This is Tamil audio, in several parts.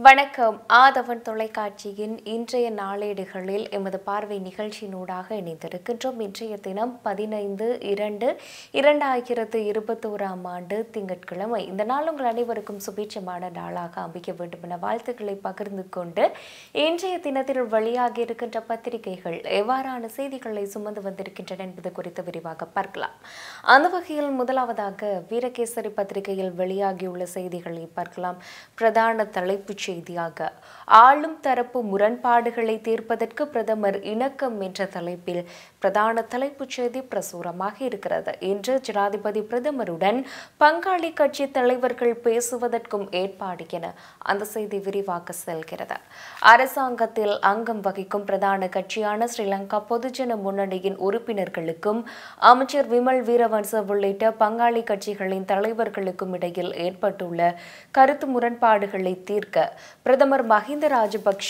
வணக்கம் ஆதவன் தொலைக்காட்சியின் இன்றைய நாளேடுகளில் எமது பார்வை நிகழ்ச்சியினூடாக இணைந்திருக்கின்றோம் இன்றைய தினம் பதினைந்து இரண்டு இரண்டாயிரத்து இருபத்தோராம் ஆண்டு திங்கட்கிழமை இந்த நாள் உங்கள் அனைவருக்கும் சுபீட்சமான நாளாக அமைக்க வேண்டும் என வாழ்த்துக்களை பகிர்ந்து கொண்டு இன்றைய தினத்தில் வெளியாகி இருக்கின்ற பத்திரிகைகள் எவ்வாறான செய்திகளை சுமந்து வந்திருக்கின்றன என்பது குறித்து விரிவாக பார்க்கலாம் அந்த வகையில் முதலாவதாக வீரகேசரி பத்திரிகையில் வெளியாகியுள்ள செய்திகளை பார்க்கலாம் பிரதான தலைப்புச் செய்தியாக ஆளும் தரப்பு முரண்பாடுகளை தீர்ப்பதற்கு பிரதமர் இணக்கம் என்ற தலைப்பில் பிரதான தலைப்புச் செய்தி பிரசுரமாக இருக்கிறது இன்று ஜனாதிபதி பிரதமருடன் பங்காளி கட்சி தலைவர்கள் பேசுவதற்கும் ஏற்பாடு என அந்த செய்தி விரிவாக செல்கிறது அரசாங்கத்தில் அங்கம் வகிக்கும் பிரதான கட்சியான ஸ்ரீலங்கா பொதுஜன முன்னணியின் உறுப்பினர்களுக்கும் அமைச்சர் விமல் வீரவன்ச உள்ளிட்ட பங்காளி கட்சிகளின் தலைவர்களுக்கும் இடையில் ஏற்பட்டுள்ள கருத்து முரண்பாடுகளை தீர்க்க பிரதமர் மஹிந்த ராஜபக்ஷ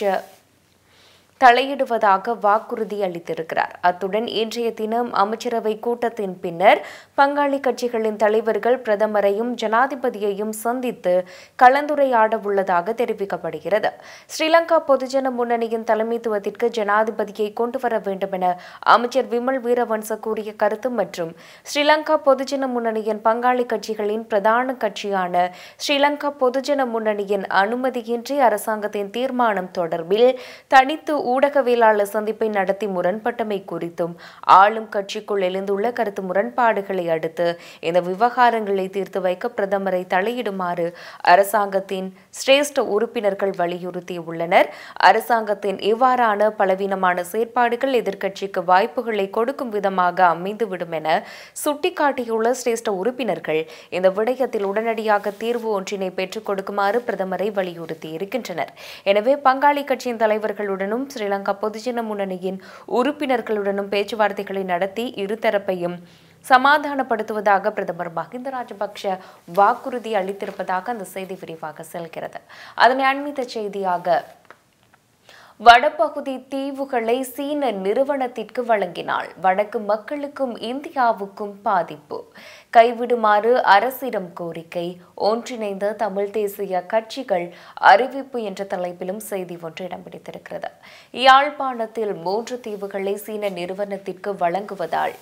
தலையிடுவதாக வாக்குறுதி அளித்திருக்கிறார் அத்துடன் இன்றைய தினம் அமைச்சரவை கூட்டத்தின் பின்னர் பங்காளி கட்சிகளின் தலைவர்கள் பிரதமரையும் ஜனாதிபதியையும் சந்தித்து கலந்துரையாட உள்ளதாக தெரிவிக்கப்படுகிறது ஸ்ரீலங்கா பொதுஜன முன்னணியின் தலைமைத்துவத்திற்கு ஜனாதிபதியை கொண்டு வர வேண்டும் என அமைச்சர் விமல் வீரவன்ச கூறிய கருத்து மற்றும் ஸ்ரீலங்கா பொதுஜன முன்னணியின் பங்காளி கட்சிகளின் பிரதான கட்சியான ஸ்ரீலங்கா பொதுஜன முன்னணியின் அனுமதியின்றி அரசாங்கத்தின் தீர்மானம் தொடர்பில் தனித்து ஊடகவியலாளர் சந்திப்பை நடத்தி முரண்பட்டமை குறித்தும் ஆளும் கட்சிக்குள் எழுந்துள்ள கருத்து முரண்பாடுகளை அடுத்து இந்த விவகாரங்களை தீர்த்து வைக்க பிரதமரை தலையிடுமாறு அரசாங்கத்தின் சிரேஷ்ட உறுப்பினர்கள் வலியுறுத்தியுள்ளனர் அரசாங்கத்தின் இவ்வாறான பலவீனமான செயற்பாடுகள் எதிர்க்கட்சிக்கு வாய்ப்புகளை கொடுக்கும் விதமாக அமைந்துவிடும் என சுட்டிக்காட்டியுள்ள சிரேஷ்ட உறுப்பினர்கள் இந்த விடயத்தில் உடனடியாக தீர்வு ஒன்றினை பெற்றுக் கொடுக்குமாறு பிரதமரை வலியுறுத்தி இருக்கின்றனர் எனவே பங்காளி கட்சியின் தலைவர்களுடனும் ஸ்ரீலங்கா பொதுஜன முன்னணியின் உறுப்பினர்களுடனும் பேச்சுவார்த்தைகளை நடத்தி இருதரப்பையும் சமாதானப்படுத்துவதாக பிரதமர் மஹிந்த ராஜபக்ஷ வாக்குறுதி அளித்திருப்பதாக அந்த செய்தி விரிவாக செல்கிறது அதனை அண்மித்த செய்தியாக வடபகுதி தீவுகளை சீன நிறுவனத்திற்கு வழங்கினாள் வடக்கு மக்களுக்கும் இந்தியாவுக்கும் பாதிப்பு கைவிடுமாறு அரசிடம் கோரிக்கை ஒன்றிணைந்த தமிழ் தேசிய கட்சிகள் அறிவிப்பு என்ற தலைப்பிலும் செய்தி ஒன்று இடம் பிடித்திருக்கிறது யாழ்ப்பாணத்தில் மூன்று தீவுகளை சீன நிறுவனத்திற்கு வழங்குவதால்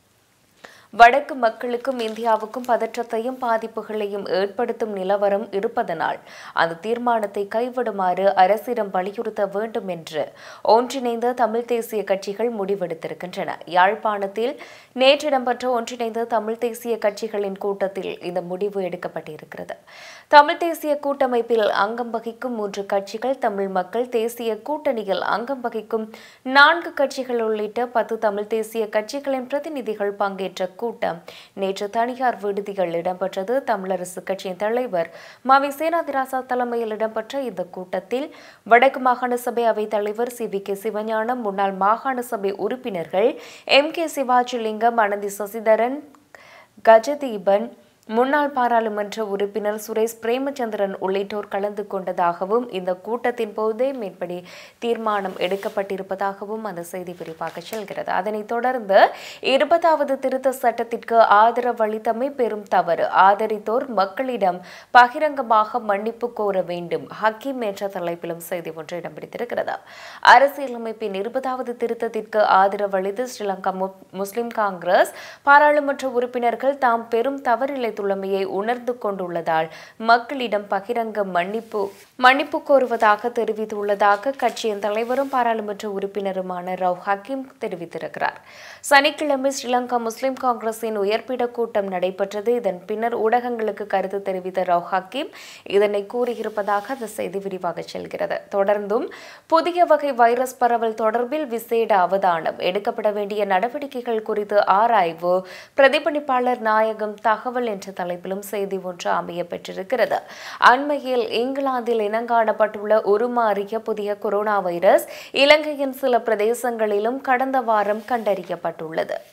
வடக்கு மக்களுக்கும் இந்தியாவுக்கும் பதற்றத்தையும் பாதிப்புகளையும் ஏற்படுத்தும் நிலவரம் இருப்பதனால் அந்த தீர்மானத்தை கைவிடுமாறு அரசிடம் வலியுறுத்த வேண்டும் என்று ஒன்றிணைந்த தமிழ் தேசிய கட்சிகள் முடிவெடுத்திருக்கின்றன யாழ்ப்பாணத்தில் நேற்று இடம்பெற்ற ஒன்றிணைந்த தமிழ் தேசிய கட்சிகளின் கூட்டத்தில் இந்த முடிவு எடுக்கப்பட்டிருக்கிறது தமிழ் தேசிய கூட்டமைப்பில் அங்கம் வகிக்கும் மூன்று கட்சிகள் தமிழ் மக்கள் தேசிய கூட்டணியில் அங்கம் வகிக்கும் நான்கு கட்சிகள் உள்ளிட்ட பத்து தமிழ் தேசிய கட்சிகளின் பிரதிநிதிகள் பங்கேற்ற கூட்டம் நேற்று தனியார் விடுதிகள் இடம்பெற்றது தமிழரசு கட்சியின் தலைவர் மாவி சேனாதிராசா தலைமையில் இடம்பெற்ற இந்த கூட்டத்தில் வடக்கு மாகாண சபை அவைத் தலைவர் சி வி கே சிவஞானம் முன்னாள் மாகாண சபை உறுப்பினர்கள் எம் கே சிவாஜிலிங்கம் அனந்தி சசிதரன் கஜதீபன் முன்னாள் பாராளுமன்ற உறுப்பினர் சுரேஷ் பிரேமச்சந்திரன் உள்ளிட்டோர் கலந்து கொண்டதாகவும் இந்த கூட்டத்தின் போதே மேற்படி தீர்மானம் எடுக்கப்பட்டிருப்பதாகவும் அந்த செய்தி விரிவாக செல்கிறது அதனைத் தொடர்ந்து இருபதாவது திருத்த சட்டத்திற்கு ஆதரவளித்தமை பெரும் தவறு ஆதரித்தோர் மக்களிடம் பகிரங்கமாக மன்னிப்பு கோர வேண்டும் ஹக்கீம் என்ற தலைப்பிலும் செய்தி ஒன்று இடம் பிடித்திருக்கிறது அரசியலமைப்பின் இருபதாவது திருத்தத்திற்கு ஆதரவளித்து ஸ்ரீலங்கா முஸ்லிம் காங்கிரஸ் பாராளுமன்ற உறுப்பினர்கள் தாம் பெரும் தவறில்லை இழைத்துள்ளமையை உணர்ந்து கொண்டுள்ளதால் மக்களிடம் பகிரங்க மன்னிப்பு மன்னிப்பு கோருவதாக தெரிவித்துள்ளதாக கட்சியின் தலைவரும் பாராளுமன்ற உறுப்பினருமான ரவ் ஹக்கீம் தெரிவித்திருக்கிறார் சனிக்கிழமை ஸ்ரீலங்கா முஸ்லிம் காங்கிரசின் உயர்பீட கூட்டம் நடைபெற்றது இதன் பின்னர் ஊடகங்களுக்கு கருத்து தெரிவித்த ரவ் ஹக்கீம் இதனை கூறியிருப்பதாக அந்த செய்தி விரிவாக செல்கிறது தொடர்ந்தும் புதிய வகை வைரஸ் பரவல் தொடர்பில் விசேட அவதானம் எடுக்கப்பட வேண்டிய நடவடிக்கைகள் குறித்து ஆராய்வு பிரதிபலிப்பாளர் நாயகம் தகவல் என்ற தலைப்பிலும் செய்தி ஒன்று அமைய பெற்றிருக்கிறது அண்மையில் இங்கிலாந்தில் இனங்காணப்பட்டுள்ள உருமாறிய புதிய கொரோனா வைரஸ் இலங்கையின் சில பிரதேசங்களிலும் கடந்த வாரம் கண்டறியப்பட்டுள்ளது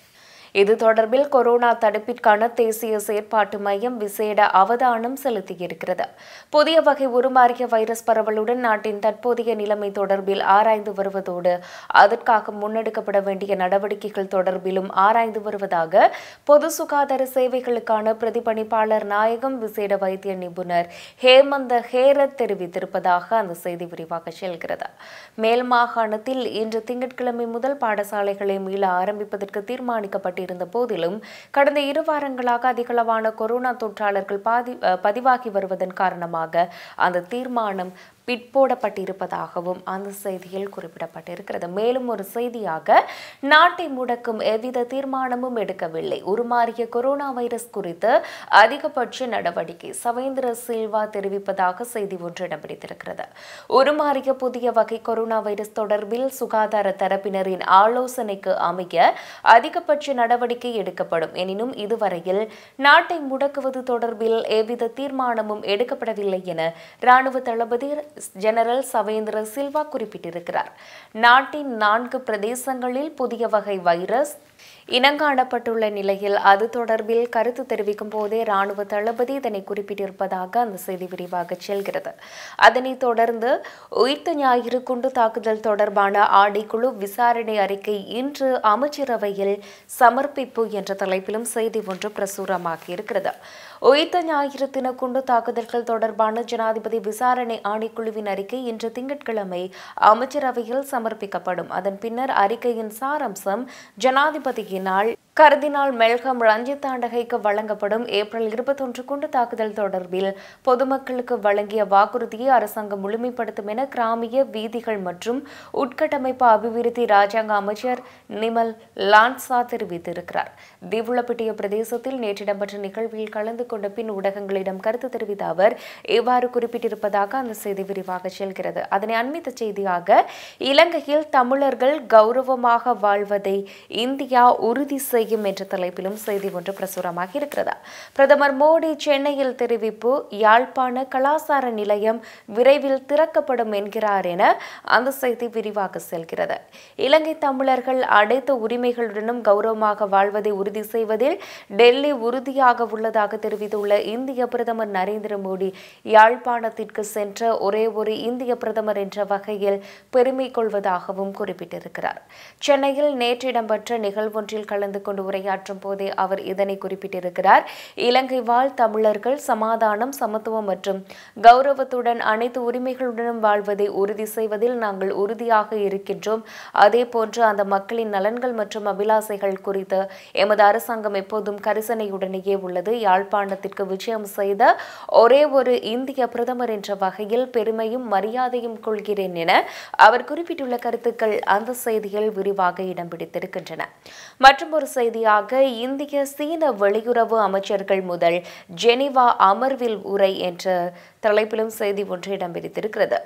இது தொடர்பில் கொரோனா தடுப்பிற்கான தேசிய செயற்பாட்டு மையம் விசேட அவதானம் செலுத்தியிருக்கிறது புதிய வகை உருமாறிய வைரஸ் பரவலுடன் நாட்டின் தற்போதைய நிலைமை தொடர்பில் ஆராய்ந்து வருவதோடு அதற்காக முன்னெடுக்கப்பட வேண்டிய நடவடிக்கைகள் தொடர்பிலும் ஆராய்ந்து வருவதாக பொது சுகாதார சேவைகளுக்கான பிரதிபலிப்பாளர் நாயகம் விசேட வைத்திய நிபுணர் ஹேமந்த ஹேரத் தெரிவித்திருப்பதாக அந்த செய்தி விரிவாக செல்கிறது மேல் மாகாணத்தில் இன்று திங்கட்கிழமை முதல் பாடசாலைகளை மீள ஆரம்பிப்பதற்கு தீர்மானிக்கப்பட்டிருந்த போதிலும் கடந்த இரு வாரங்களாக அதிகளவான கொரோனா தொற்றாளர்கள் பாதி அஹ், பதிவாகி வருவதன் காரணமாக அந்த தீர்மானம் பிற்போடப்பட்டிருப்பதாகவும் அந்த செய்தியில் குறிப்பிடப்பட்டிருக்கிறது மேலும் ஒரு செய்தியாக நாட்டை முடக்கும் எவ்வித தீர்மானமும் எடுக்கவில்லை உருமாறிய கொரோனா வைரஸ் குறித்து அதிகபட்ச நடவடிக்கை சவேந்திர சில்வா தெரிவிப்பதாக செய்தி ஒன்று இடம் பிடித்திருக்கிறது உருமாறிய புதிய வகை கொரோனா வைரஸ் தொடர்பில் சுகாதார தரப்பினரின் ஆலோசனைக்கு அமைய அதிகபட்ச நடவடிக்கை எடுக்கப்படும் எனினும் இதுவரையில் நாட்டை முடக்குவது தொடர்பில் எவ்வித தீர்மானமும் எடுக்கப்படவில்லை என ராணுவ தளபதி ஜெனரல் சவேந்திர சில்வா குறிப்பிட்டிருக்கிறார் நாட்டின் நான்கு பிரதேசங்களில் புதிய வகை வைரஸ் இனங்காணப்பட்டுள்ள நிலையில் அது தொடர்பில் கருத்து தெரிவிக்கும் போதே ராணுவ தளபதி இதனை குறிப்பிட்டிருப்பதாக அந்த செய்தி விரிவாக செல்கிறது அதனைத் தொடர்ந்து உயிர்த்த ஞாயிறு குண்டு தாக்குதல் தொடர்பான ஆணைக்குழு விசாரணை அறிக்கை இன்று அமைச்சரவையில் சமர்ப்பிப்பு என்ற தலைப்பிலும் செய்தி ஒன்று பிரசுரமாகி இருக்கிறது உயிர்த்த ஞாயிறு தின குண்டு தாக்குதல்கள் தொடர்பான ஜனாதிபதி விசாரணை ஆணைக்குழுவின் அறிக்கை இன்று திங்கட்கிழமை அமைச்சரவையில் சமர்ப்பிக்கப்படும் அதன் பின்னர் அறிக்கையின் சாராம்சம் ஜனாதிபதியினால் கர்தினால் மெல்கம் ரஞ்சித் தாண்டகைக்கு வழங்கப்படும் ஏப்ரல் இருபத்தொன்று குண்டு தாக்குதல் தொடர்பில் பொதுமக்களுக்கு வழங்கிய வாக்குறுதியை அரசாங்கம் முழுமைப்படுத்தும் என கிராமிய வீதிகள் மற்றும் உட்கட்டமைப்பு அபிவிருத்தி ராஜாங்க அமைச்சர் நிமல் லான்சா தெரிவித்திருக்கிறார் திவுளப்பிட்டிய பிரதேசத்தில் நேற்று இடம்பெற்ற நிகழ்வில் கலந்து கொண்ட பின் ஊடகங்களிடம் கருத்து தெரிவித்த அவர் இவ்வாறு குறிப்பிட்டிருப்பதாக அந்த செய்தி விரிவாக செல்கிறது அதனை அண்மித்த செய்தியாக இலங்கையில் தமிழர்கள் கௌரவமாக வாழ்வதை இந்தியா உறுதி செய்யும் என்ற தலைப்பிலும் செய்தி ஒன்று பிரசுரமாகி இருக்கிறதா பிரதமர் மோடி சென்னையில் தெரிவிப்பு யாழ்ப்பாண கலாசார நிலையம் விரைவில் திறக்கப்படும் என்கிறார் என அந்த செய்தி விரிவாக செல்கிறது இலங்கை தமிழர்கள் அனைத்து உரிமைகளுடனும் கௌரவமாக வாழ்வதை உறுதி செய்வதில் டெல்லி உறுதியாக உள்ளதாக தெரிவித்துள்ள இந்திய பிரதமர் நரேந்திர மோடி யாழ்ப்பாணத்திற்கு சென்ற ஒரே ஒரு இந்திய பிரதமர் என்ற வகையில் பெருமை கொள்வதாகவும் குறிப்பிட்டிருக்கிறார் சென்னையில் நேற்று இடம்பெற்ற நிகழ்வொன்றில் கலந்து கொண்டு உரையாற்றும் போதே அவர் இதனை குறிப்பிட்டிருக்கிறார் இலங்கை வாழ் தமிழர்கள் சமாதானம் சமத்துவம் மற்றும் கௌரவத்துடன் அனைத்து உரிமைகளுடனும் வாழ்வதை உறுதி செய்வதில் நாங்கள் உறுதியாக இருக்கின்றோம் அதே போன்று அந்த மக்களின் நலன்கள் மற்றும் அபிலாசைகள் குறித்து எமது அரசாங்கம் எப்போதும் கரிசனையுடனேயே உள்ளது யாழ்ப்பாணத்திற்கு விஜயம் செய்த ஒரே ஒரு இந்திய பிரதமர் என்ற வகையில் பெருமையும் மரியாதையும் கொள்கிறேன் என அவர் குறிப்பிட்டுள்ள கருத்துக்கள் அந்த செய்தியில் விரிவாக இடம் பிடித்திருக்கின்றன மற்றும் ஒரு செய்தியாக இந்திய சீன வெளியுறவு அமைச்சர்கள் முதல் ஜெனிவா அமர்வில் உரை என்ற தலைப்பிலும் செய்தி ஒன்று இடம் பிடித்திருக்கிறது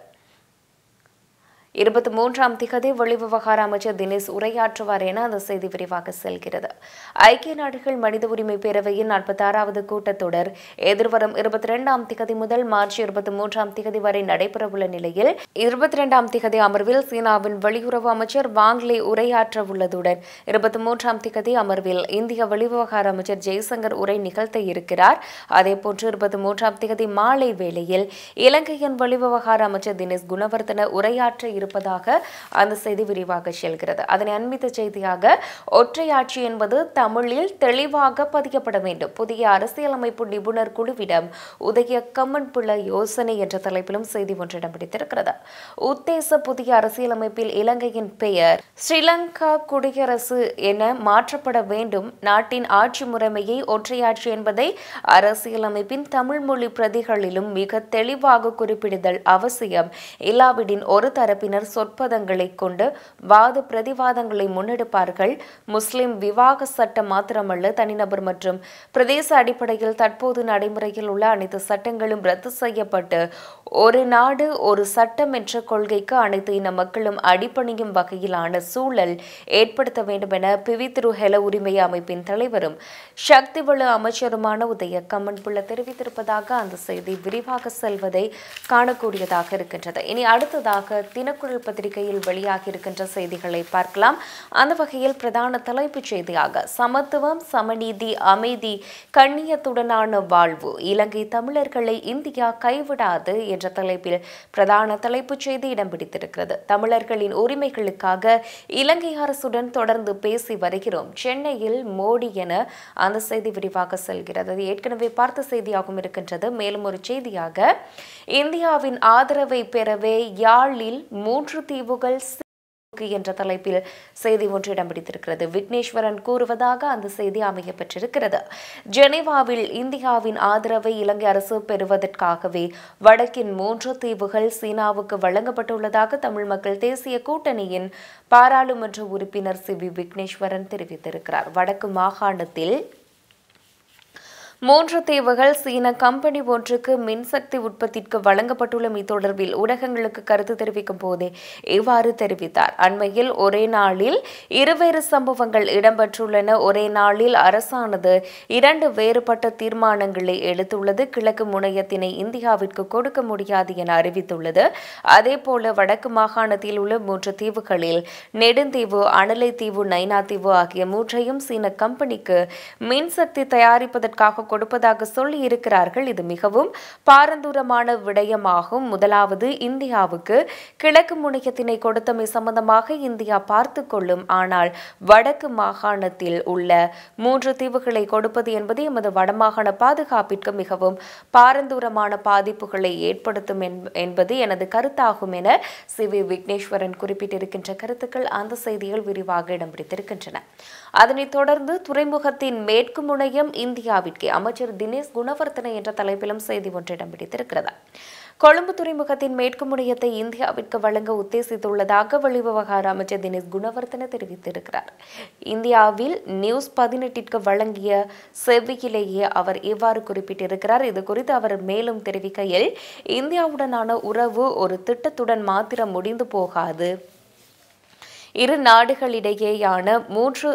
இருபத்தி மூன்றாம் திகதி வெளிவிவகார அமைச்சர் தினேஷ் உரையாற்றுவார் என அந்த செய்தி விரிவாக செல்கிறது ஐக்கிய நாடுகள் மனித உரிமை பேரவையின் நாற்பத்தாறாவது கூட்டத்தொடர் எதிர்வரும் இருபத்தி இரண்டாம் திகதி முதல் மார்ச் இருபத்தி மூன்றாம் திகதி வரை நடைபெறவுள்ள நிலையில் இருபத்தி இரண்டாம் திகதி அமர்வில் சீனாவின் வெளியுறவு அமைச்சர் வாங்லே உரையாற்ற உள்ளதுடன் இருபத்தி மூன்றாம் திகதி அமர்வில் இந்திய வெளிவிவகார அமைச்சர் ஜெய்சங்கர் உரை நிகழ்த்த இருக்கிறார் அதேபோன்று இருபத்தி மூன்றாம் திகதி மாலை வேளையில் இலங்கையின் வெளிவிவகார அமைச்சர் தினேஷ் குணவர்தன உரையாற்ற இருப்பதாக அந்த செய்தி விரிவாக செல்கிறது அதனை அண்மித்த செய்தியாக ஒற்றையாட்சி என்பது தமிழில் தெளிவாக பதிக்கப்பட வேண்டும் புதிய அரசியலமைப்பு நிபுணர் குழுவிடம் உதய கம்மன் பிள்ளை யோசனை என்ற தலைப்பிலும் செய்தி ஒன்று இடம் பிடித்திருக்கிறது உத்தேச புதிய அரசியலமைப்பில் இலங்கையின் பெயர் ஸ்ரீலங்கா குடியரசு என மாற்றப்பட வேண்டும் நாட்டின் ஆட்சி முறைமையை ஒற்றையாட்சி என்பதை அரசியலமைப்பின் தமிழ் மொழி பிரதிகளிலும் மிக தெளிவாக குறிப்பிடுதல் அவசியம் இல்லாவிடின் ஒரு தரப்பினர் சொற்பதங்களை கொண்டு வாத பிரதிவாதங்களை முன்னெடுப்பார்கள் முஸ்லிம் விவாக சட்டம் மாத்திரமல்ல தனிநபர் மற்றும் பிரதேச அடிப்படையில் தற்போது நடைமுறையில் உள்ள அனைத்து சட்டங்களும் ரத்து செய்யப்பட்டு ஒரு நாடு ஒரு சட்டம் என்ற கொள்கைக்கு அனைத்து இன மக்களும் அடிப்பணியும் வகையிலான சூழல் ஏற்படுத்த வேண்டும் என பிவி திரு ஹெல உரிமை அமைப்பின் தலைவரும் சக்தி வள அமைச்சருமான உதய கம்மன் புள்ள தெரிவித்திருப்பதாக அந்த செய்தி விரிவாக செல்வதை காணக்கூடியதாக இருக்கின்றது இனி அடுத்ததாக தினக்குரல் தினக்குரல் பத்திரிகையில் வெளியாகி இருக்கின்ற செய்திகளை பார்க்கலாம் அந்த வகையில் பிரதான தலைப்புச் செய்தியாக சமத்துவம் சமநீதி அமைதி கண்ணியத்துடனான வாழ்வு இலங்கை தமிழர்களை இந்தியா கைவிடாது என்ற தலைப்பில் பிரதான தலைப்புச் செய்தி இடம் பிடித்திருக்கிறது தமிழர்களின் உரிமைகளுக்காக இலங்கை அரசுடன் தொடர்ந்து பேசி வருகிறோம் சென்னையில் மோடி என அந்த செய்தி விரிவாக செல்கிறது அது ஏற்கனவே பார்த்த செய்தியாகவும் இருக்கின்றது மேலும் ஒரு செய்தியாக இந்தியாவின் ஆதரவை பெறவே யாழில் மூன்று தீவுகள் சி- என்ற தலைப்பில் செய்தி ஒன்று இடம் பிடித்திருக்கிறது விக்னேஸ்வரன் கூறுவதாக அந்த செய்தி அமையப்பெற்றிருக்கிறது ஜெனீவாவில் இந்தியாவின் ஆதரவை இலங்கை அரசு பெறுவதற்காகவே வடக்கின் மூன்று தீவுகள் சீனாவுக்கு வழங்கப்பட்டுள்ளதாக தமிழ் மக்கள் தேசிய கூட்டணியின் பாராளுமன்ற உறுப்பினர் சி வி விக்னேஸ்வரன் தெரிவித்திருக்கிறார் வடக்கு மாகாணத்தில் மூன்று தீவுகள் சீன கம்பெனி ஒன்றுக்கு மின்சக்தி உற்பத்திக்கு வழங்கப்பட்டுள்ளமை தொடர்பில் ஊடகங்களுக்கு கருத்து தெரிவிக்கும் போதே இவ்வாறு தெரிவித்தார் அண்மையில் ஒரே நாளில் இருவேறு சம்பவங்கள் இடம்பெற்றுள்ளன ஒரே நாளில் அரசானது இரண்டு வேறுபட்ட தீர்மானங்களை எடுத்துள்ளது கிழக்கு முனையத்தினை இந்தியாவிற்கு கொடுக்க முடியாது என அறிவித்துள்ளது அதேபோல வடக்கு மாகாணத்தில் உள்ள மூன்று தீவுகளில் நெடுந்தீவு அனலை தீவு நைனா தீவு ஆகிய மூன்றையும் சீன கம்பெனிக்கு மின்சக்தி தயாரிப்பதற்காக கொடுப்பதாக சொல்லி இருக்கிறார்கள் இது மிகவும் பாரந்தூரமான விடயமாகும் முதலாவது இந்தியாவுக்கு கிழக்கு முனையத்தினை கொடுத்தமை சம்பந்தமாக இந்தியா பார்த்து கொள்ளும் ஆனால் வடக்கு மாகாணத்தில் உள்ள மூன்று தீவுகளை கொடுப்பது என்பது எமது வடமாகாண பாதுகாப்பிற்கு மிகவும் பாரந்தூரமான பாதிப்புகளை ஏற்படுத்தும் என்ப- என்பது எனது கருத்தாகும் என சி வி விக்னேஸ்வரன் குறிப்பிட்டிருக்கின்ற கருத்துக்கள் அந்த செய்தியில் விரிவாக இடம் பிடித்திருக்கின்றன அதனைத் தொடர்ந்து துறைமுகத்தின் மேற்கு முனையம் இந்தியாவிற்கு அமைச்சர் தினேஷ் குணவர்த்தன என்ற தலைப்பிலும் செய்தி ஒன்று இடம் பிடித்திருக்கிறது கொழும்பு துறைமுகத்தின் மேற்கு முனையத்தை இந்தியாவிற்கு வழங்க உத்தேசித்துள்ளதாக வெளிவிவகார அமைச்சர் தினேஷ் குணவர்த்தன தெரிவித்திருக்கிறார் இந்தியாவில் நியூஸ் பதினெட்டிற்கு வழங்கிய செவ்வியிலேயே அவர் இவ்வாறு குறிப்பிட்டிருக்கிறார் இது குறித்து அவர் மேலும் தெரிவிக்கையில் இந்தியாவுடனான உறவு ஒரு திட்டத்துடன் மாத்திரம் முடிந்து போகாது இரு நாடுகளிடையேயான மூன்று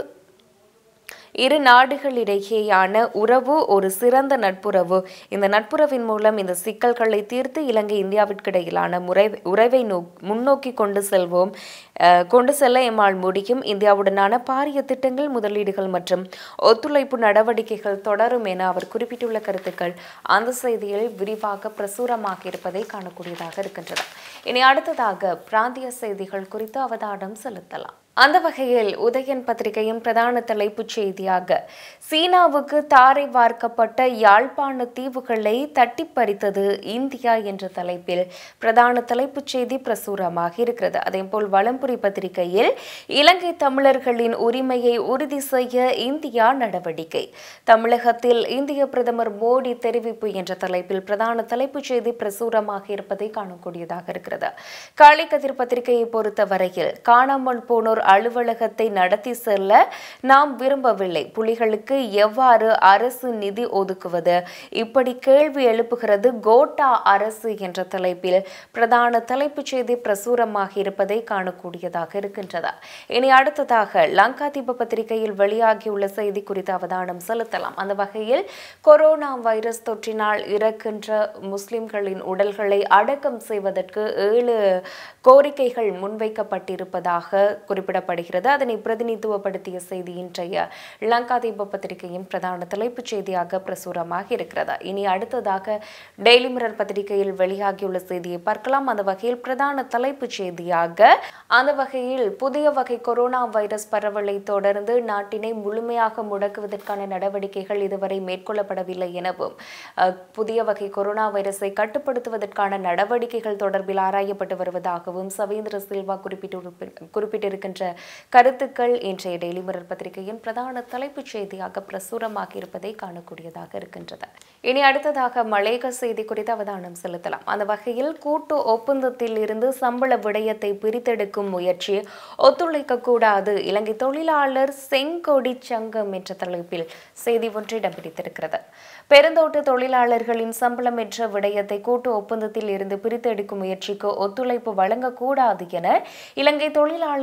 இரு நாடுகளிடையேயான உறவு ஒரு சிறந்த நட்புறவு இந்த நட்புறவின் மூலம் இந்த சிக்கல்களை தீர்த்து இலங்கை இந்தியாவிற்கு இடையிலான முறை உறவை நோ முன்னோக்கி கொண்டு செல்வோம் அஹ், கொண்டு செல்ல எம்மால் முடியும் இந்தியாவுடனான பாரிய திட்டங்கள் முதலீடுகள் மற்றும் ஒத்துழைப்பு நடவடிக்கைகள் தொடரும் என அவர் குறிப்பிட்டுள்ள கருத்துக்கள் அந்த செய்தியில் விரிவாக பிரசுரமாக இருப்பதை காணக்கூடியதாக இருக்கின்றது இனி அடுத்ததாக பிராந்திய செய்திகள் குறித்து அவதானம் செலுத்தலாம் அந்த வகையில் உதயன் பத்திரிகையின் பிரதான தலைப்புச் செய்தியாக சீனாவுக்கு தாரை வார்க்கப்பட்ட யாழ்ப்பாண தீவுகளை தட்டி பறித்தது இந்தியா என்ற தலைப்பில் பிரதான தலைப்புச் செய்தி பிரசுரமாக இருக்கிறது அதேபோல் வலம்புரி பத்திரிகையில் இலங்கை தமிழர்களின் உரிமையை உறுதி செய்ய இந்தியா நடவடிக்கை தமிழகத்தில் இந்திய பிரதமர் மோடி தெரிவிப்பு என்ற தலைப்பில் பிரதான தலைப்புச் செய்தி பிரசுரமாக இருப்பதை காணக்கூடியதாக இருக்கிறது காளிக்கதிர் பத்திரிகையை பொறுத்தவரையில் காணாமல் போனோர் அலுவலகத்தை நடத்தி செல்ல நாம் விரும்பவில்லை புலிகளுக்கு எவ்வாறு அரசு நிதி ஒதுக்குவது இப்படி கேள்வி எழுப்புகிறது கோட்டா அரசு என்ற தலைப்பில் பிரதான தலைப்புச் செய்தி பிரசுரமாக இருப்பதை காணக்கூடியதாக இருக்கின்றது இனி அடுத்ததாக லங்காதீப பத்திரிகையில் வெளியாகியுள்ள செய்தி குறித்து அவதானம் செலுத்தலாம் அந்த வகையில் கொரோனா வைரஸ் தொற்றினால் இறக்கின்ற முஸ்லிம்களின் உடல்களை அடக்கம் செய்வதற்கு ஏழு கோரிக்கைகள் முன்வைக்கப்பட்டிருப்பதாக குறிப்பிடப்படுகிறது அதனை பிரதிநிதித்துவப்படுத்திய செய்தி இன்றைய லங்காதீப பத்திரிகையின் பிரதான தலைப்புச் செய்தியாக பிரசுரமாக இருக்கிறது இனி அடுத்ததாக டெய்லி மிரர் பத்திரிகையில் வெளியாகியுள்ள செய்தியை பார்க்கலாம் அந்த வகையில் பிரதான தலைப்புச் செய்தியாக அந்த வகையில் புதிய வகை கொரோனா வைரஸ் பரவலை தொடர்ந்து நாட்டினை முழுமையாக முடக்குவதற்கான நடவடிக்கைகள் இதுவரை மேற்கொள்ளப்படவில்லை எனவும் அஹ், புதிய வகை கொரோனா வைரஸை கட்டுப்படுத்துவதற்கான நடவடிக்கைகள் தொடர்பில் ஆராயப்பட்டு வருவதாகவும் சவேந்திர சில்வா குறிப்பிட்டு குறிப்பிட்டிருக்கின்ற கருத்துக்கள் இன்றைய டெய்லி மிரர் பத்திரிகையின் பிரதான தலைப்புச் செய்தியாக பிரசுரமாக இருப்பதை காணக்கூடியதாக இருக்கின்றது இனி அடுத்ததாக மலேக செய்தி குறித்து அவதானம் செலுத்தலாம் அந்த வகையில் கூட்டு ஒப்பந்தத்தில் இருந்து சம்பள விடயத்தை பிரித்தெடுக்கும் முயற்சி ஒத்துழைக்க கூடாது இலங்கை தொழிலாளர் செங்கொடி சங்கம் என்ற தலைப்பில் செய்தி ஒன்று இடம் பிடித்திருக்கிறது பெருந்தோட்ட தொழிலாளர்களின் சம்பளம் என்ற விடயத்தை கூட்டு ஒப்பந்தத்தில் இருந்து பிரித்தெடுக்கும் முயற்சிக்கு ஒத்துழைப்பு வழங்கக்கூடாது என இலங்கை தொழிலாளர் செங்கொடி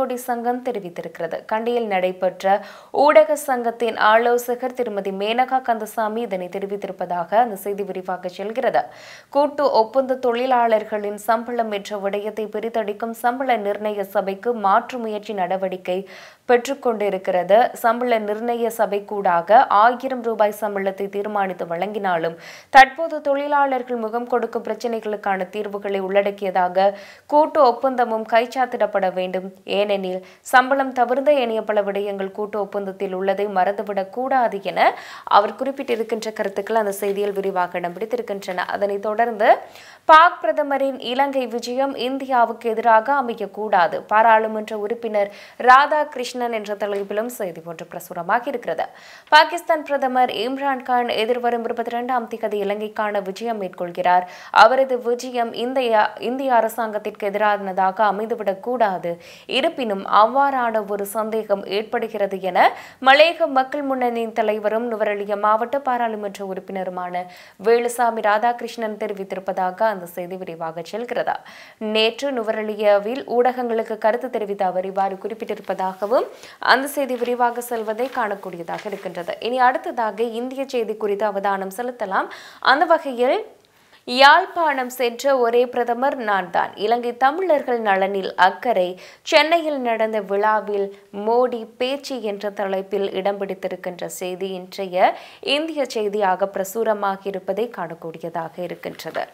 பழங்குடி சங்கம் தெரிவித்திருக்கிறது கண்டியில் நடைபெற்ற ஊடக சங்கத்தின் ஆலோசகர் திருமதி மேனகா கந்தசாமி இதனை தெரிவித்திருப்பதாக அந்த செய்தி விரிவாக செல்கிறது கூட்டு ஒப்பந்த தொழிலாளர்களின் சம்பளம் என்ற விடயத்தை பிரித்தடிக்கும் சம்பள நிர்ணய சபைக்கு மாற்று முயற்சி நடவடிக்கை பெற்றுக்கொண்டிருக்கிறது சம்பள நிர்ணய சபை கூடாக ஆயிரம் ரூபாய் சம்பளத்தை தீர்மானித்து வழங்கினாலும் தற்போது தொழிலாளர்கள் முகம் கொடுக்கும் பிரச்சினைகளுக்கான தீர்வுகளை உள்ளடக்கியதாக கூட்டு ஒப்பந்தமும் கைச்சாத்திடப்பட வேண்டும் ஏனெனில் சம்பளம் தவிர்ந்த ஏனைய பல விடயங்கள் கூட்டு ஒப்பந்தத்தில் உள்ளதை மறந்துவிடக் கூடாது என அவர் குறிப்பிட்டிருக்கின்ற கருத்துக்கள் அந்த செய்தியில் விரிவாக இடம் பிடித்திருக்கின்றன அதனைத் தொடர்ந்து பாக் பிரதமரின் இலங்கை விஜயம் இந்தியாவுக்கு எதிராக அமையக்கூடாது பாராளுமன்ற உறுப்பினர் ராதாகிருஷ்ணன் என்ற தலைப்பிலும் செய்தி ஒன்று பிரசுரமாக இருக்கிறது பாகிஸ்தான் பிரதமர் இம்ரான் கான் எதிர்வரும் இருபத்தி இரண்டாம் திகதி இலங்கைக்கான விஜயம் மேற்கொள்கிறார் அவரது விஜயம் இந்திய இந்திய அரசாங்கத்திற்கு எதிரானதாக அமைந்துவிடக் கூடாது இருப்பினும் அவ்வாறான ஒரு சந்தேகம் ஏற்படுகிறது என மலையக மக்கள் முன்னணியின் தலைவரும் நுவரெலிய மாவட்ட பாராளுமன்ற உறுப்பினருமான வேலுசாமி ராதாகிருஷ்ணன் தெரிவித்திருப்பதாக அந்த செய்தி விரிவாக செல்கிறதா நேற்று நுவரெலியாவில் ஊடகங்களுக்கு கருத்து தெரிவித்த அவர் இவ்வாறு குறிப்பிட்டிருப்பதாகவும் அந்த செய்தி விரிவாக செல்வதை காணக்கூடியதாக இருக்கின்றது இனி அடுத்ததாக இந்திய செய்தி குறித்து அவதானம் செலுத்தலாம் அந்த வகையில் யாழ்ப்பாணம் சென்ற ஒரே பிரதமர் நான் தான் இலங்கை தமிழர்கள் நலனில் அக்கறை சென்னையில் நடந்த விழாவில் மோடி பேச்சு என்ற தலைப்பில் இடம் பிடித்திருக்கின்ற செய்தி இன்றைய இந்திய செய்தியாக பிரசுரமாகி இருப்பதை காணக்கூடியதாக இருக்கின்றது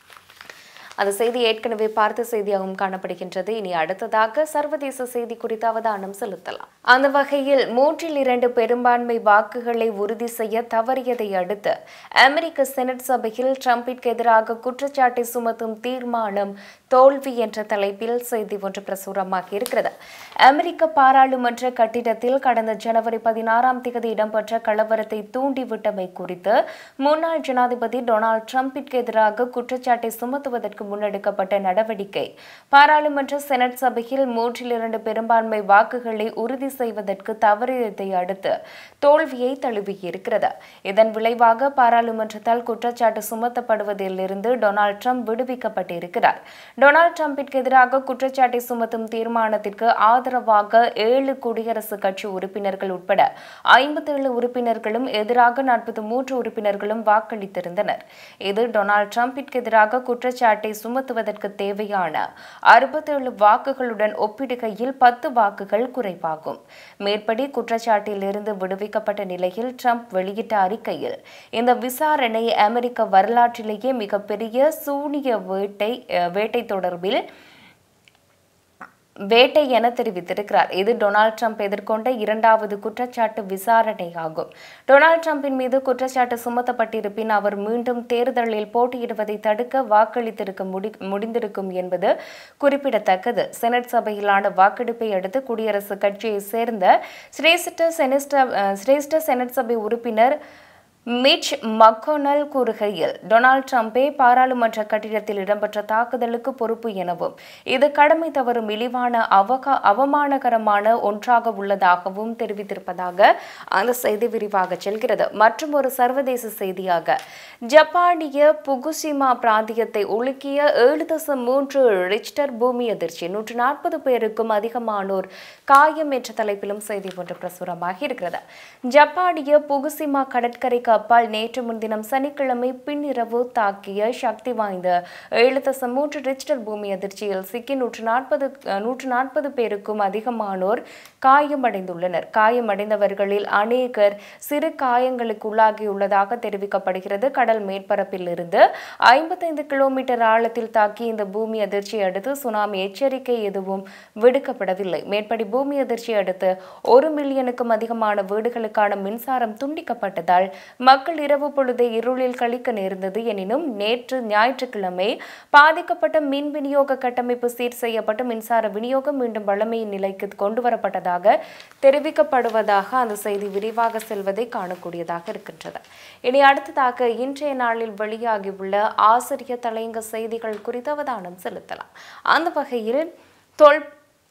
அந்த செய்தி ஏற்கனவே பார்த்த செய்தியாகவும் காணப்படுகின்றது இனி அடுத்ததாக சர்வதேச செய்தி குறித்து அவதானம் செலுத்தலாம் அந்த வகையில் மூன்றில் இரண்டு பெரும்பான்மை வாக்குகளை உறுதி செய்ய தவறியதை அடுத்து அமெரிக்க செனட் சபையில் ட்ரம்பிற்கு எதிராக குற்றச்சாட்டை சுமத்தும் தீர்மானம் தோல்வி என்ற தலைப்பில் செய்தி ஒன்று பிரசுரமாகி இருக்கிறது அமெரிக்க பாராளுமன்ற கட்டிடத்தில் கடந்த ஜனவரி பதினாறாம் தேதி இடம்பெற்ற கலவரத்தை தூண்டிவிட்டமை குறித்து முன்னாள் ஜனாதிபதி டொனால்டு ட்ரம்பிற்கு எதிராக குற்றச்சாட்டை சுமத்துவதற்கு முன்னெடுக்கப்பட்ட நடவடிக்கை பாராளுமன்ற செனட் சபையில் மூன்றில் இரண்டு பெரும்பான்மை வாக்குகளை உறுதி செய்வதற்கு தவறியதை அடுத்து தோல்வியை தழுவியிருக்கிறது இதன் விளைவாக பாராளுமன்றத்தால் குற்றச்சாட்டு சுமத்தப்படுவதிலிருந்து டொனால்டு ட்ரம்ப் விடுவிக்கப்பட்டிருக்கிறார் டொனால்டு ட்ரம்பிற்கு எதிராக குற்றச்சாட்டை சுமத்தும் தீர்மானத்திற்கு ஆதரவாக ஏழு குடியரசுக் கட்சி உறுப்பினர்கள் உட்பட ஐம்பத்தேழு உறுப்பினர்களும் எதிராக நாற்பத்தி மூன்று உறுப்பினர்களும் வாக்களித்திருந்தனர் இது டொனால்டு ட்ரம்பிற்கு எதிராக குற்றச்சாட்டை சுமத்துவதற்கு தேவையான அறுபத்தேழு வாக்குகளுடன் ஒப்பிடுகையில் பத்து வாக்குகள் குறைவாகும் மேற்படி குற்றச்சாட்டில் இருந்து விடுவிக்கப்பட்ட நிலையில் ட்ரம்ப் வெளியிட்ட அறிக்கையில் இந்த விசாரணை அமெரிக்க வரலாற்றிலேயே மிகப்பெரிய சூனிய வேட்டை அஹ், வேட்டை தொடர்பில் வேட்டை என தெரிவித்திருக்கிறார் இது டொனால்ட் ட்ரம்ப் எதிர்கொண்ட இரண்டாவது குற்றச்சாட்டு விசாரணையாகும் டொனால்ட் ட்ரம்பின் மீது குற்றச்சாட்டு சுமத்தப்பட்டிருப்பின் அவர் மீண்டும் தேர்தலில் போட்டியிடுவதை தடுக்க வாக்களித்திருக்க முடி முடிந்திருக்கும் என்பது குறிப்பிடத்தக்கது செனட் சபையிலான வாக்கெடுப்பை அடுத்து குடியரசுக் கட்சியைச் சேர்ந்த சிரேஷ்ட செனஸ்ட அஹ், சிரேஷ்ட செனட் சபை உறுப்பினர் மிச் மக்கோனல் கூறுகையில் டொனால்ட் ட்ரம்பே பாராளுமன்ற கட்டிடத்தில் இடம்பெற்ற தாக்குதலுக்கு பொறுப்பு எனவும் இது கடமை தவறும் இழிவான அவகா அவமானகரமான ஒன்றாக உள்ளதாகவும் தெரிவித்திருப்பதாக அந்த செய்தி விரிவாக செல்கிறது மற்றும் ஒரு சர்வதேச செய்தியாக ஜப்பானிய புகுசிமா பிராந்தியத்தை உலுக்கிய ஏழு தசம் மூன்று ரிச்டர் பூமி அதிர்ச்சி நூற்று நாற்பது பேருக்கும் அதிகமானோர் காயம் என்ற தலைப்பிலும் செய்தி ஒன்று பிரசுரமாகி இருக்கிறது ஜப்பானிய புகுசிமா கடற்கரைக்கு அப்பால் நேற்று முன்தினம் சனிக்கிழமை பின்னிரவு தாக்கிய சக்தி வாய்ந்த ஏழு தசம் மூன்று ரிச்டர் பூமி அதிர்ச்சியில் சிக்கி நூற்று நாற்பது நூற்று நாற்பது பேருக்கும் அதிகமானோர் காயமடைந்துள்ளனர் காயமடைந்தவர்களில் அநேகர் சிறு காயங்களுக்கு உள்ளாகியுள்ளதாக தெரிவிக்கப்படுகிறது கடல் மேற்பரப்பில் இருந்து ஐம்பத்தைந்து கிலோமீட்டர் ஆழத்தில் தாக்கி இந்த பூமி அதிர்ச்சியை அடுத்து சுனாமி எச்சரிக்கை எதுவும் விடுக்கப்படவில்லை மேற்படி பூமி அதிர்ச்சியை அடுத்து ஒரு மில்லியனுக்கும் அதிகமான வீடுகளுக்கான மின்சாரம் துண்டிக்கப்பட்டதால் மக்கள் இரவு பொழுதை இருளில் கழிக்க நேர்ந்தது எனினும் நேற்று ஞாயிற்றுக்கிழமை பாதிக்கப்பட்ட மின் விநியோக கட்டமைப்பு சீர் செய்யப்பட்டு மின்சார விநியோகம் மீண்டும் வழமையின் நிலைக்கு கொண்டு வரப்பட்டதாக தெரிவிக்கப்படுவதாக அந்த செய்தி விரிவாக செல்வதை காணக்கூடியதாக இருக்கின்றது இனி அடுத்ததாக இன்றைய நாளில் வெளியாகியுள்ள ஆசிரியர் தலையங்க செய்திகள் குறித்து அவதானம் செலுத்தலாம் அந்த வகையில் தொல்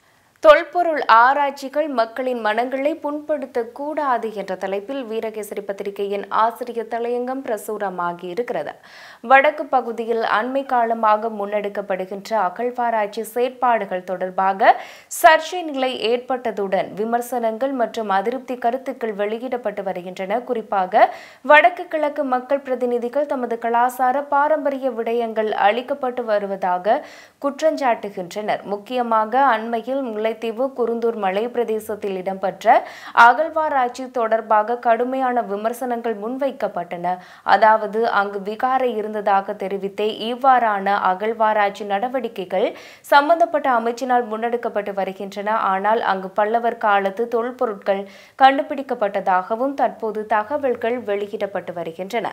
தொல்பொருள் ஆராய்ச்சிகள் மக்களின் மனங்களை புண்படுத்தக் கூடாது என்ற தலைப்பில் வீரகேசரி பத்திரிகையின் ஆசிரியர் தலையங்கம் பிரசுரமாகி இருக்கிறது வடக்கு பகுதியில் அண்மை காலமாக முன்னெடுக்கப்படுகின்ற அகழ்வாராய்ச்சி செயற்பாடுகள் தொடர்பாக சர்ச்சை நிலை ஏற்பட்டதுடன் விமர்சனங்கள் மற்றும் அதிருப்தி கருத்துக்கள் வெளியிடப்பட்டு வருகின்றன குறிப்பாக வடக்கு கிழக்கு மக்கள் பிரதிநிதிகள் தமது கலாசார பாரம்பரிய விடயங்கள் அளிக்கப்பட்டு வருவதாக குற்றஞ்சாட்டுகின்றனர் முக்கியமாக அண்மையில் முல்லைத்தீவு குருந்தூர் மலை பிரதேசத்தில் இடம்பெற்ற அகழ்வாராய்ச்சி தொடர்பாக கடுமையான விமர்சனங்கள் முன்வைக்கப்பட்டன அதாவது அங்கு விகாரை இருந்ததாக தெரிவித்தே இவ்வாறான அகழ்வாராய்ச்சி நடவடிக்கைகள் சம்பந்தப்பட்ட அமைச்சினால் முன்னெடுக்கப்பட்டு வருகின்றன ஆனால் அங்கு பல்லவர் காலத்து தொல்பொருட்கள் கண்டுபிடிக்கப்பட்டதாகவும் தற்போது தகவல்கள் வெளியிடப்பட்டு வருகின்றன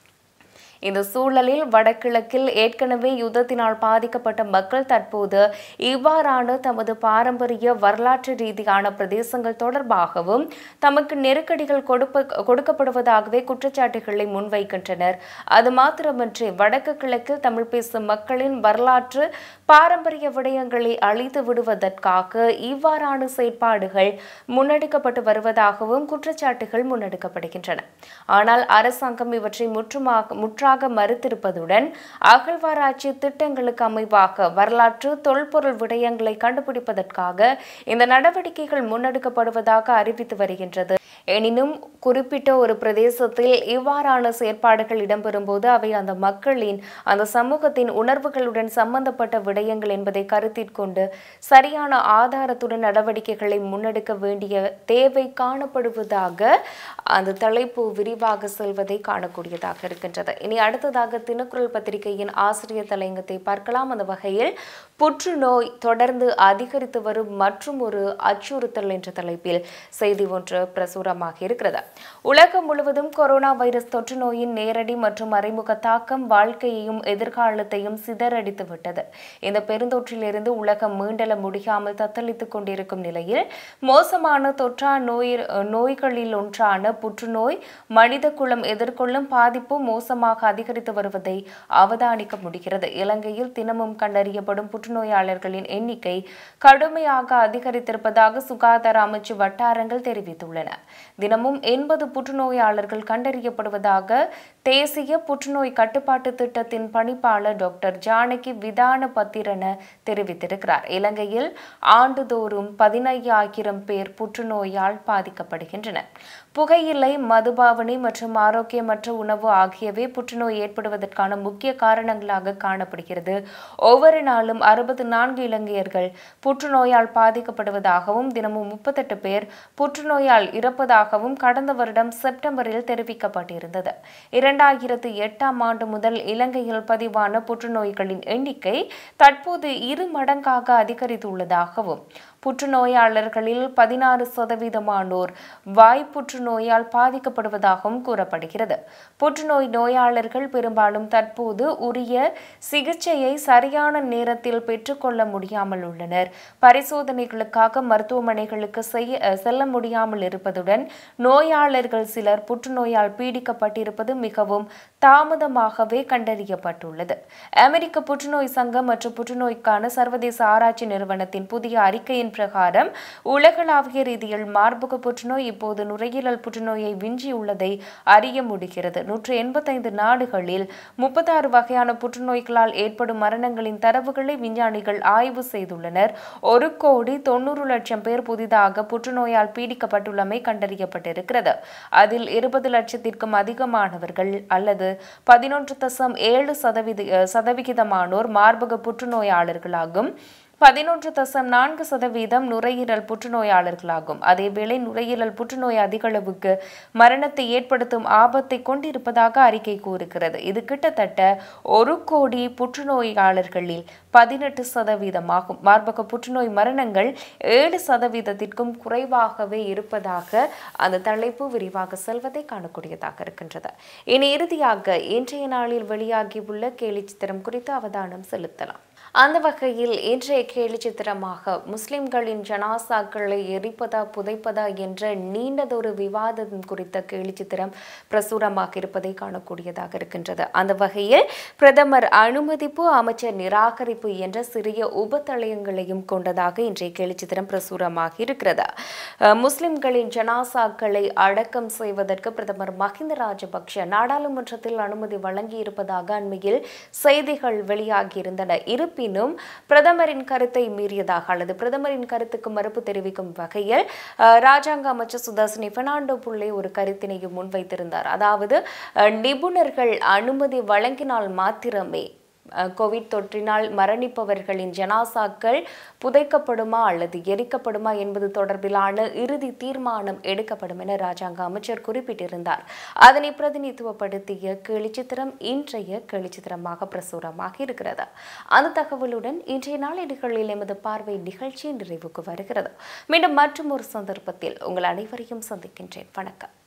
இந்த சூழலில் வடகிழக்கில் ஏற்கனவே யுத்தத்தினால் பாதிக்கப்பட்ட மக்கள் தற்போது இவ்வாறான தமது பாரம்பரிய வரலாற்று ரீதியான பிரதேசங்கள் தொடர்பாகவும் தமக்கு நெருக்கடிகள் கொடுப்ப கொடுக்கப்படுவதாகவே குற்றச்சாட்டுகளை முன்வைக்கின்றனர் அது மாத்திரமன்றி வடக்கு கிழக்கில் தமிழ் பேசும் மக்களின் வரலாற்று பாரம்பரிய விடயங்களை அழித்து விடுவதற்காக இவ்வாறான செயற்பாடுகள் முன்னெடுக்கப்பட்டு வருவதாகவும் குற்றச்சாட்டுகள் முன்னெடுக்கப்படுகின்றன ஆனால் அரசாங்கம் இவற்றை முற்றுமாக முற்றாக மறுத்திருப்பதுடன் அகழ்வாராய்ச்சி திட்டங்களுக்கு அமைவாக வரலாற்று தொல்பொருள் விடயங்களை கண்டுபிடிப்பதற்காக இந்த நடவடிக்கைகள் முன்னெடுக்கப்படுவதாக அறிவித்து வருகின்றது எனினும் குறிப்பிட்ட ஒரு பிரதேசத்தில் இவ்வாறான செயற்பாடுகள் இடம்பெறும்போது அவை அந்த மக்களின் அந்த சமூகத்தின் உணர்வுகளுடன் சம்பந்தப்பட்ட விடயங்கள் என்பதை கருத்தில் கொண்டு சரியான ஆதாரத்துடன் நடவடிக்கைகளை முன்னெடுக்க வேண்டிய தேவை காணப்படுவதாக அந்த தலைப்பு விரிவாக செல்வதை காணக்கூடியதாக இருக்கின்றது இனி அடுத்ததாக தினக்குரல் பத்திரிகையின் ஆசிரியர் தலையங்கத்தை பார்க்கலாம் அந்த வகையில் புற்றுநோய் தொடர்ந்து அதிகரித்து வரும் மற்றும் ஒரு அச்சுறுத்தல் என்ற தலைப்பில் செய்தி ஒன்று பிரசுரமாக இருக்கிறது உலகம் முழுவதும் கொரோனா வைரஸ் தொற்று நோயின் நேரடி மற்றும் மறைமுக தாக்கம் வாழ்க்கையையும் எதிர்காலத்தையும் சிதறடித்து விட்டது இந்த பெருந்தொற்றிலிருந்து உலகம் மீண்டெழ முடியாமல் தத்தளித்துக் கொண்டிருக்கும் நிலையில் மோசமான தொற்றா நோய் நோய்களில் ஒன்றான புற்றுநோய் மனித குலம் எதிர்கொள்ளும் பாதிப்பு மோசமாக அதிகரித்து வருவதை அவதானிக்க முடிகிறது இலங்கையில் தினமும் கண்டறியப்படும் புற்றுநோயாளர்களின் எண்ணிக்கை கடுமையாக அதிகரித்திருப்பதாக சுகாதார அமைச்சு வட்டாரங்கள் தெரிவித்துள்ளன தினமும் எண்பது புற்றுநோயாளர்கள் கண்டறியப்படுவதாக தேசிய புற்றுநோய் கட்டுப்பாட்டு திட்டத்தின் பணிப்பாளர் டாக்டர் ஜானகி விதான பத்திரன தெரிவித்திருக்கிறார் இலங்கையில் ஆண்டுதோறும் பதினையாயிரம் பேர் புற்றுநோயால் பாதிக்கப்படுகின்றனர் புகையிலை மதுபாவனை மற்றும் ஆரோக்கியமற்ற உணவு ஆகியவை புற்றுநோய் ஏற்படுவதற்கான முக்கிய காரணங்களாக காணப்படுகிறது ஒவ்வொரு நாளும் அறுபது நான்கு இலங்கையர்கள் புற்றுநோயால் பாதிக்கப்படுவதாகவும் தினமும் முப்பத்தெட்டு பேர் புற்றுநோயால் இறப்பதாகவும் கடந்த வருடம் செப்டம்பரில் தெரிவிக்கப்பட்டிருந்தது இரண்டாயிரத்து எட்டாம் ஆண்டு முதல் இலங்கையில் பதிவான புற்றுநோய்களின் எண்ணிக்கை தற்போது இரு மடங்காக அதிகரித்துள்ளதாகவும் புற்றுநோயாளர்களில் பதினாறு சதவீதமானோர் வாய் புற்றுநோயால் பாதிக்கப்படுவதாகவும் கூறப்படுகிறது புற்றுநோய் நோயாளர்கள் பெரும்பாலும் தற்போது உரிய சிகிச்சையை சரியான நேரத்தில் பெற்றுக்கொள்ள முடியாமல் உள்ளனர் பரிசோதனைகளுக்காக மருத்துவமனைகளுக்கு செய்ய செல்ல முடியாமல் இருப்பதுடன் நோயாளர்கள் சிலர் புற்றுநோயால் பீடிக்கப்பட்டிருப்பது மிகவும் தாமதமாகவே கண்டறியப்பட்டுள்ளது அமெரிக்க புற்றுநோய் சங்கம் மற்றும் புற்றுநோய்க்கான சர்வதேச ஆராய்ச்சி நிறுவனத்தின் புதிய அறிக்கையின் பிரகாரம் உலகளாவிய ரீதியில் மார்பக புற்றுநோய் இப்போது நுரையீரல் புற்றுநோயை விஞ்சியுள்ளதை அறிய முடிகிறது நூற்று எண்பத்தைந்து நாடுகளில் முப்பத்தாறு வகையான புற்றுநோய்களால் ஏற்படும் மரணங்களின் தரவுகளை விஞ்ஞானிகள் ஆய்வு செய்துள்ளனர் ஒரு கோடி தொண்ணூறு லட்சம் பேர் புதிதாக புற்றுநோயால் பீடிக்கப்பட்டுள்ளமை கண்டறியப்பட்டிருக்கிறது அதில் இருபது லட்சத்திற்கும் அதிகமானவர்கள் அல்லது பதினொன்று தசம் ஏழு சதவீத சதவிகிதமானோர் மார்பக புற்றுநோயாளர்களாகும் பதினொன்று தசம் நான்கு சதவீதம் நுரையீரல் புற்றுநோயாளர்களாகும் அதேவேளை நுரையீரல் புற்றுநோய் அதிகளவுக்கு மரணத்தை ஏற்படுத்தும் ஆபத்தை கொண்டிருப்பதாக அறிக்கை கூறுகிறது இது கிட்டத்தட்ட ஒரு கோடி புற்றுநோயாளர்களில் பதினெட்டு சதவீதமாகும் மார்பக புற்றுநோய் மரணங்கள் ஏழு சதவீதத்திற்கும் குறைவாகவே இருப்பதாக அந்த தலைப்பு விரிவாக செல்வதை காணக்கூடியதாக இருக்கின்றது இனி இறுதியாக இன்றைய நாளில் வெளியாகியுள்ள கேலி சித்திரம் குறித்து அவதானம் செலுத்தலாம் அந்த வகையில் இன்றைய கேலி சித்திரமாக முஸ்லிம்களின் ஜனாசாக்களை எரிப்பதா புதைப்பதா என்ற நீண்டதொரு விவாதம் குறித்த கேலி சித்திரம் பிரசுரமாக இருப்பதை காணக்கூடியதாக இருக்கின்றது அந்த வகையில் பிரதமர் அனுமதிப்பு அமைச்சர் நிராகரிப்பு என்ற சிறிய உபத்தளயங்களையும் கொண்டதாக இன்றைய கேலி சித்திரம் பிரசுரமாக இருக்கிறது அஹ், முஸ்லிம்களின் ஜனாசாக்களை அடக்கம் செய்வதற்கு பிரதமர் மஹிந்த ராஜபக்ஷ நாடாளுமன்றத்தில் அனுமதி வழங்கியிருப்பதாக அண்மையில் செய்திகள் வெளியாகியிருந்தன இருப்பினும் பிரதமரின் கருத்தை மீறியதாக அல்லது பிரதமரின் கருத்துக்கு மறுப்பு தெரிவிக்கும் வகையில் அஹ், ராஜாங்க அமைச்சர் சுதாசினி பெர்னாண்டோ புள்ளே ஒரு கருத்தினையும் முன்வைத்திருந்தார் அதாவது அஹ், நிபுணர்கள் அனுமதி வழங்கினால் மாத்திரமே அஹ், கோவிட் தொற்றினால் மரணிப்பவர்களின் ஜனாசாக்கள் புதைக்கப்படுமா அல்லது எரிக்கப்படுமா என்பது தொடர்பிலான இறுதி தீர்மானம் எடுக்கப்படும் என ராஜாங்க அமைச்சர் குறிப்பிட்டிருந்தார் அதனை பிரதிநிதித்துவப்படுத்திய கேலிச்சித்திரம் இன்றைய கேலிச்சித்திரமாக பிரசுரமாக இருக்கிறது அந்த தகவலுடன் இன்றைய நாளேடுகளில் எமது பார்வை நிகழ்ச்சி நிறைவுக்கு வருகிறது மீண்டும் மற்றும் ஒரு சந்தர்ப்பத்தில் உங்கள் அனைவரையும் சந்திக்கின்றேன் வணக்கம்